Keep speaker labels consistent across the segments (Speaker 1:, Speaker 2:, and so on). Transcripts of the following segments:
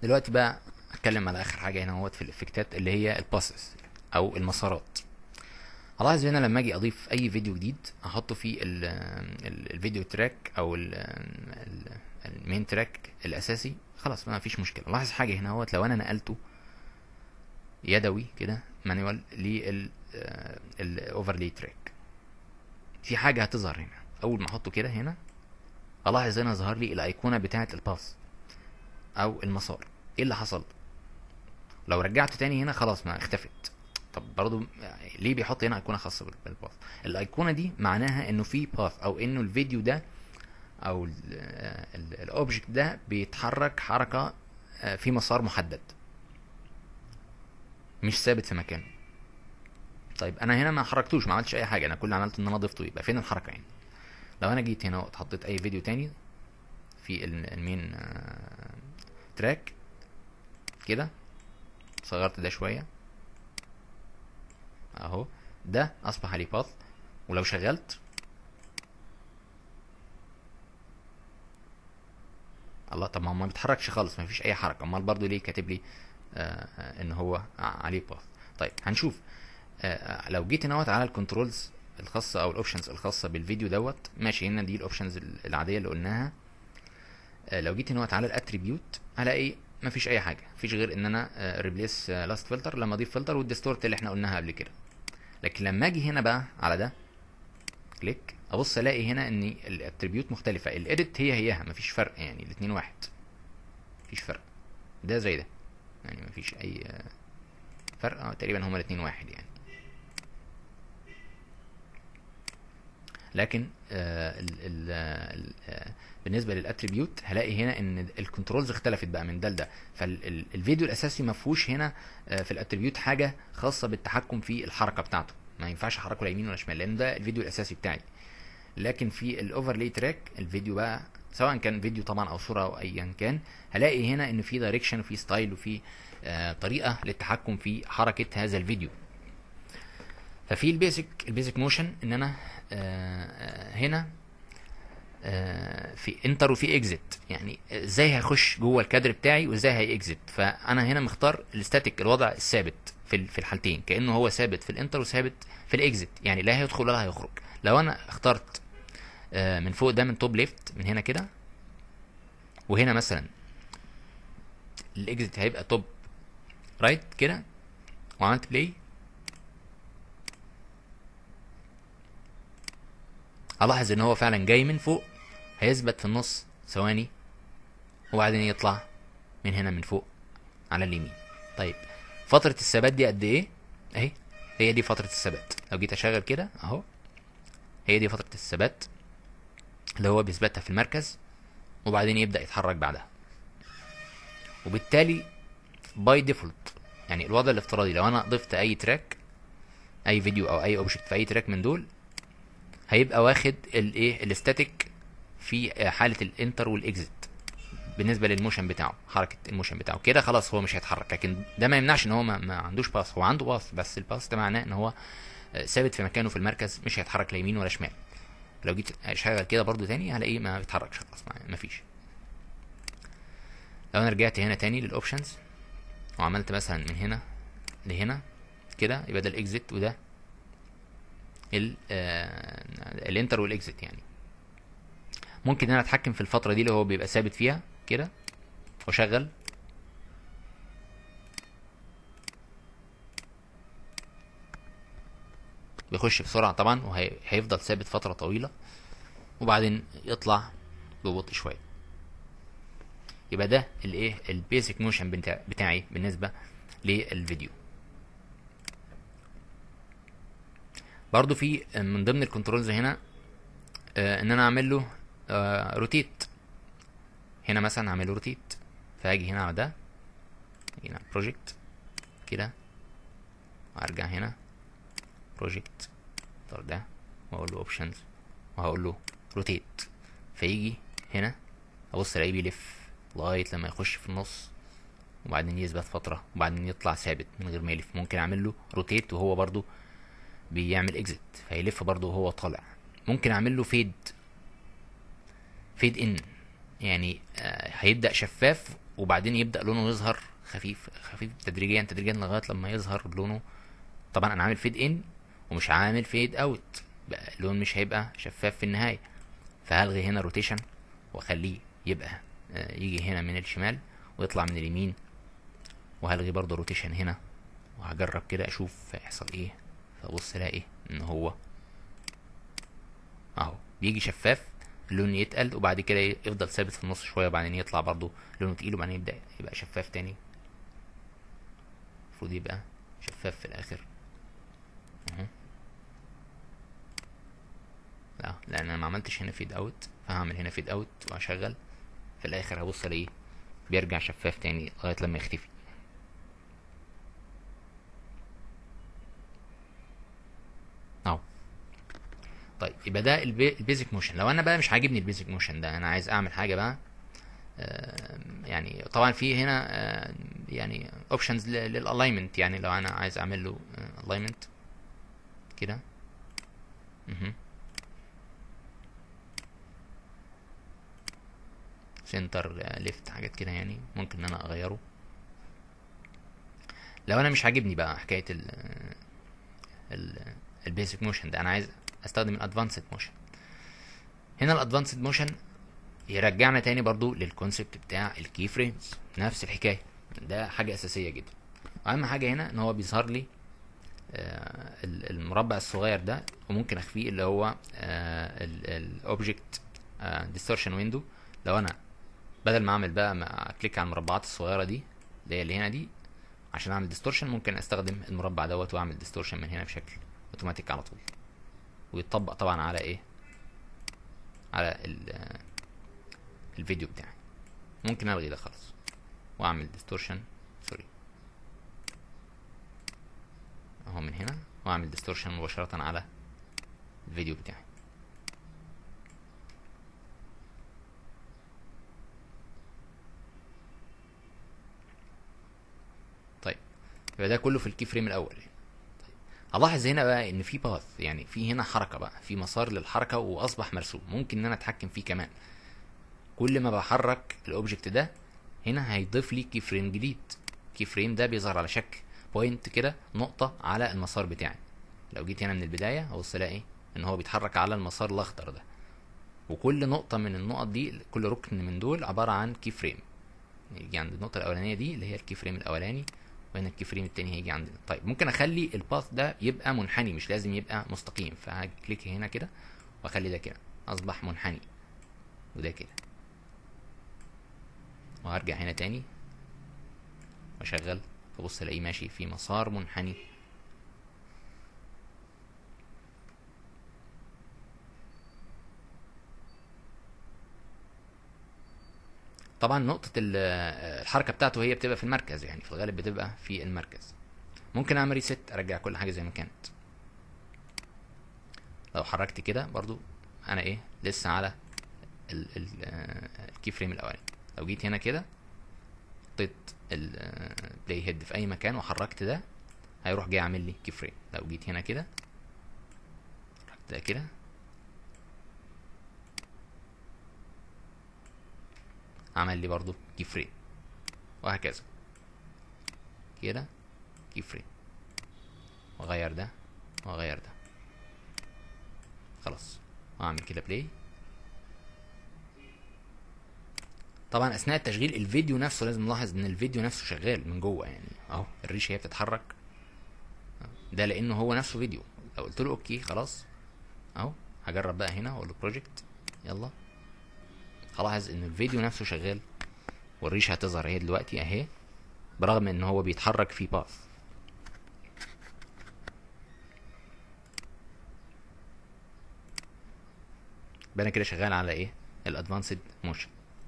Speaker 1: دلوقتي بقى اتكلم على اخر حاجه هنا اهوت في الافكتات اللي هي الباسز او المسارات هلاحظ هنا لما اجي اضيف اي فيديو جديد احطه في ال ال الفيديو تراك او ال ال المين تراك الاساسي خلاص ما فيش مشكله لاحظ حاجه هنا اهوت لو انا نقلته يدوي كده مانوال لل الاوفرلي تراك في حاجه هتظهر هنا اول ما احطه كده هنا الاحظ هنا ظهر لي الايقونه بتاعه الباس او المسار ايه اللي حصل لو رجعته تاني هنا خلاص ما اختفت طب برضو ليه بيحط هنا ايقونه خاصه بالباث الايقونه دي معناها انه في باث او انه الفيديو ده او الاوبجكت ده بيتحرك حركه آه، في مسار محدد مش ثابت في مكانه طيب انا هنا ما حركتوش ما عملتش اي حاجه انا كل اللي عملته ان انا ضفته يبقى فين الحركه يعني لو انا جيت هنا وحطيت اي فيديو تاني في ال- المين آه، تراك كده صغرت ده شويه اهو ده اصبح عليه باث ولو شغلت الله طب ما هو ما بيتحركش خالص ما فيش اي حركه امال برضو ليه كاتب لي آه آه، ان هو عليه باث طيب هنشوف آه آه، لو جيت هنا على الكنترولز الخاصه او الاوبشنز الخاصه بالفيديو دوت ماشي هنا دي الاوبشنز العاديه اللي قلناها آه، لو جيت هنا على الاتريبيوت هلاقي مفيش اي حاجه مفيش غير ان انا ريبليس لاست فلتر لما اضيف فلتر والديستورت اللي احنا قلناها قبل كده لكن لما اجي هنا بقى على ده كليك ابص الاقي هنا ان الاتريبيوت مختلفه الايديت هي هيها مفيش فرق يعني الاثنين واحد مفيش فرق ده زي ده يعني مفيش اي آه، فرق آه، تقريبا هما الاثنين واحد يعني لكن آه ال ال ال آه بالنسبه للاتريبيوت هلاقي هنا ان الكنترولز اختلفت بقى من ده لده فالفيديو الاساسي ما فيهوش هنا آه في الاتريبيوت حاجه خاصه بالتحكم في الحركه بتاعته ما ينفعش احركه لا يمين ولا شمال لان ده الفيديو الاساسي بتاعي لكن في الاوفرلي تراك الفيديو بقى سواء كان فيديو طبعا او صوره او ايا كان هلاقي هنا ان في دايركشن وفي ستايل وفي آه طريقه للتحكم في حركه هذا الفيديو ففي البيزك البيزك موشن ان انا آه، آه، هنا آه، في انتر وفي اكزيت يعني ازاي هيخش جوه الكادر بتاعي وازاي هيكزيت فانا هنا مختار الستاتيك الوضع الثابت في ال- في الحالتين كانه هو ثابت في الانتر وثابت في الاكزيت يعني لا هيدخل ولا هيخرج لو انا اخترت آه، من فوق ده من توب ليفت من هنا كده وهنا مثلا الاكزيت هيبقى توب رايت كده وعملت بلاي الاحظ ان هو فعلا جاي من فوق هيثبت في النص ثواني وبعدين يطلع من هنا من فوق على اليمين طيب فترة الثبات دي قد ايه اهي هي دي فترة الثبات لو جيت اشغل كده اهو هي دي فترة الثبات اللي هو بيثبتها في المركز وبعدين يبدأ يتحرك بعدها وبالتالي باي ديفولت يعني الوضع الافتراضي لو انا ضفت اي تراك اي فيديو او اي اوبجكت في اي تراك من دول هيبقى واخد الايه الاستاتيك في حاله الانتر والاكزيت بالنسبه للموشن بتاعه حركه الموشن بتاعه كده خلاص هو مش هيتحرك لكن ده ما يمنعش ان هو ما, ما عندوش باص هو عنده باص بس الباص ده معناه ان هو آه، ثابت في مكانه في المركز مش هيتحرك لا يمين ولا شمال لو جيت اشغل كده برضو تاني هلاقيه ما بيتحركش خلاص ما- ما فيش لو انا رجعت هنا تاني للاوبشنز وعملت مثلا من هنا لهنا كده يبقى ده الاكزيت وده ال آه، الانتر والاكزيت يعني ممكن ان انا اتحكم في الفتره دي اللي هو بيبقى ثابت فيها كده واشغل بيخش بسرعه طبعا وهيفضل ثابت فتره طويله وبعدين يطلع ببطء شويه يبقى ده الايه البيسك موشن بتاع بتاعي بالنسبه للفيديو برضو في من ضمن الكنترولز هنا آه، ان انا اعمل له روتيت هنا مثلا اعمل له روتيت فاجي هنا على ده هنا بروجكت كده وارجع هنا بروجكت اختار ده واقول له اوبشنز وهقول له روتيت فيجي هنا ابص الاقيه بيلف لغايه لما يخش في النص وبعدين يثبت فتره وبعدين يطلع ثابت من غير ما يلف ممكن اعمل له روتيت وهو برضو بيعمل اكزيت فيلف برضو وهو طالع ممكن اعمل له فيد فيد ان يعني آه هيبدا شفاف وبعدين يبدا لونه يظهر خفيف خفيف تدريجيا تدريجيا لغايه لما يظهر لونه طبعا انا عامل فيد ان ومش عامل فيد اوت بقى اللون مش هيبقى شفاف في النهايه فهلغي هنا روتيشن واخليه يبقى آه، يجي هنا من الشمال ويطلع من اليمين وهلغي برضه روتيشن هنا وهجرب كده اشوف هيحصل ايه فبص الاقي ان هو اهو بيجي شفاف اللون يتقل وبعد كده يفضل ثابت في النص شويه وبعدين يطلع برضه لونه تقيل وبعدين يبدا يبقى شفاف تاني المفروض يبقى شفاف في الاخر اهو لا لان انا ما عملتش هنا فيد اوت فهعمل هنا فيد اوت وهشغل في الاخر هبص الاقيه بيرجع شفاف تاني لغايه لما يختفي اهو طيب يبقى ده البي- البيزك موشن لو انا بقى مش عاجبني البيزك موشن ده انا عايز اعمل حاجه بقى آه، يعني طبعا في هنا آه، يعني اوبشنز للالاينمنت يعني لو انا عايز اعمل له الاينمنت كده مهم. سنتر ليفت حاجات كده يعني ممكن ان انا اغيره لو انا مش عاجبني بقى حكايه ال ال البيزك موشن ده انا عايز استخدم الادفانسد موشن هنا الادفانسد موشن يرجعنا تاني برضو للكونسبت بتاع الكي فريمز نفس الحكايه ده حاجه اساسيه جدا اهم حاجه هنا ان هو بيظهر لي آه، ال- المربع الصغير ده وممكن اخفيه اللي هو الاوبجكت ديستورشن ويندو لو انا بدل ما اعمل بقى ما اكليك على المربعات الصغيره دي اللي هي اللي هنا دي عشان اعمل ديستورشن ممكن استخدم المربع دوت واعمل ديستورشن من هنا بشكل اوتوماتيك على طول ويتطبق طبعا على ايه على ال- آه، الفيديو بتاعي ممكن الغي ده خالص واعمل ديستورشن سوري اهو من هنا واعمل ديستورشن مباشرة على الفيديو بتاعي طيب يبقى ده كله في الكي فريم الاول يعني. طيب هلاحظ هنا بقى ان في باث يعني في هنا حركة بقى في مسار للحركة واصبح مرسوم ممكن ان انا اتحكم فيه كمان كل ما بحرك الاوبجكت ده هنا هيضيف لي كي فريم جديد كي فريم ده بيظهر على شكل بوينت كده نقطة على المسار بتاعي لو جيت هنا من البداية هبص الاقي ان هو بيتحرك على المسار الاخضر ده وكل نقطة من النقط دي كل ركن من دول عبارة عن كي فريم يجي عند النقطة الأولانية دي اللي هي الكي فريم الأولاني وهنا الكي فريم التاني هيجي عند طيب ممكن أخلي الباث ده يبقى منحني مش لازم يبقى مستقيم فهاجي كليك هنا كده وأخلي ده كده أصبح منحني وده كده وهرجع هنا تاني واشغل فبص الاقيه ماشي في مسار منحني طبعا نقطة ال- الحركة بتاعته هي بتبقى في المركز يعني في الغالب بتبقى في المركز ممكن اعمل ريست ارجع كل حاجة زي ما كانت لو حركت كده برضو انا ايه لسه على ال- ال- آه، الكي فريم الاولاني لو جيت هنا كده حطيت البلاي هيد في اي مكان وحركت ده هيروح جاي عامل لي كي فريم لو جيت هنا كده حركت ده كده عمل لي برضو كي فريم وهكذا كده كي فريم واغير ده واغير ده خلاص واعمل كده بلاي طبعا اثناء التشغيل الفيديو نفسه لازم نلاحظ ان الفيديو نفسه شغال من جوه يعني اهو الريشه هي بتتحرك ده لانه هو نفسه فيديو لو قلت له اوكي خلاص اهو هجرب بقى هنا واقول له بروجكت يلا هلاحظ ان الفيديو نفسه شغال والريشه هتظهر اهي دلوقتي اهي برغم ان هو بيتحرك في باث يبقى انا كده شغال على ايه الادفانسد موشن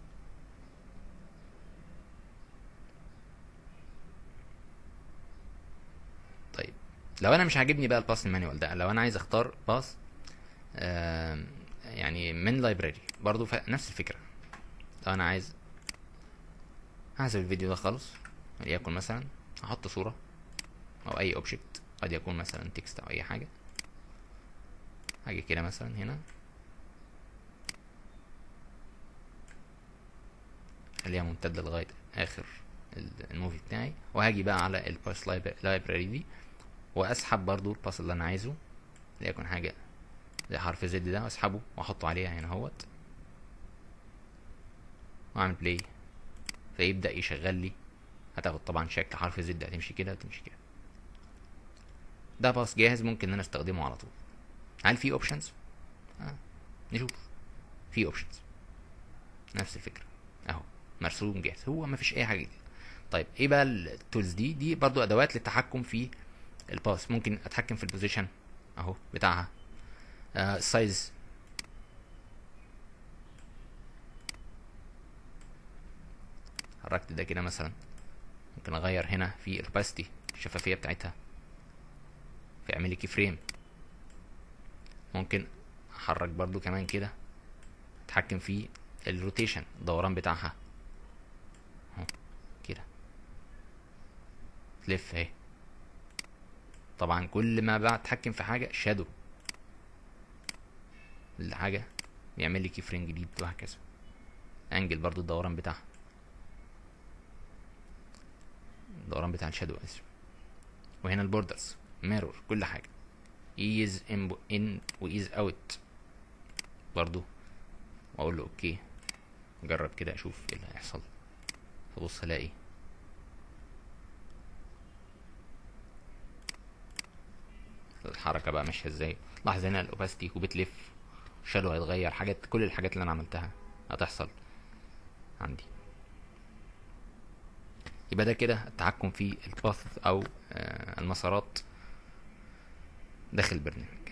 Speaker 1: طيب لو انا مش عاجبني بقى الباث المانيوال ده لو انا عايز اختار باث يعني من لايبراري برضو ف- نفس الفكره لو انا عايز هحذف الفيديو ده خالص وليكن مثلا احط صوره او اي اوبجكت قد يكون مثلا تكست او اي حاجه حاجه كده مثلا هنا اللي هي ممتده لغايه اخر ال- الموفي بتاعي وهاجي بقى على الباس لايبراري دي واسحب برضو الباس اللي انا عايزه ليكن حاجه زي حرف زد ده واسحبه واحطه عليها هنا اهوت واعمل بلاي فيبدا يشغل لي هتاخد طبعا شكل حرف زد هتمشي كده هتمشي كده ده باص جاهز ممكن ان انا استخدمه على طول هل في اوبشنز آه. نشوف في اوبشنز نفس الفكره اهو مرسوم جاهز هو ما فيش اي حاجه جديده طيب ايه بقى التولز دي دي برضو ادوات للتحكم في الباس ممكن اتحكم في البوزيشن اهو بتاعها آه السايز حركت ده كده مثلا ممكن اغير هنا في الاوباسيتي الشفافيه بتاعتها فيعمل لي كي فريم ممكن احرك برضو كمان كده اتحكم في الروتيشن الدوران بتاعها اهو كده تلف اهي طبعا كل ما بتحكم في حاجه شادو الحاجه بيعمل لي كي فريم جديد وهكذا انجل برضو الدوران بتاعها الدوران بتاع الشادو اسف وهنا البوردرز ميرور كل حاجه ايز ان ان وايز اوت برضو واقول له اوكي اجرب كده اشوف ايه اللي هيحصل فبص الاقي الحركه بقى ماشيه ازاي لاحظ هنا الاوباستي وبتلف الشادو هيتغير حاجات كل الحاجات اللي انا عملتها هتحصل عندي يبقى ده كده التحكم في الباث او آه، المسارات داخل البرنامج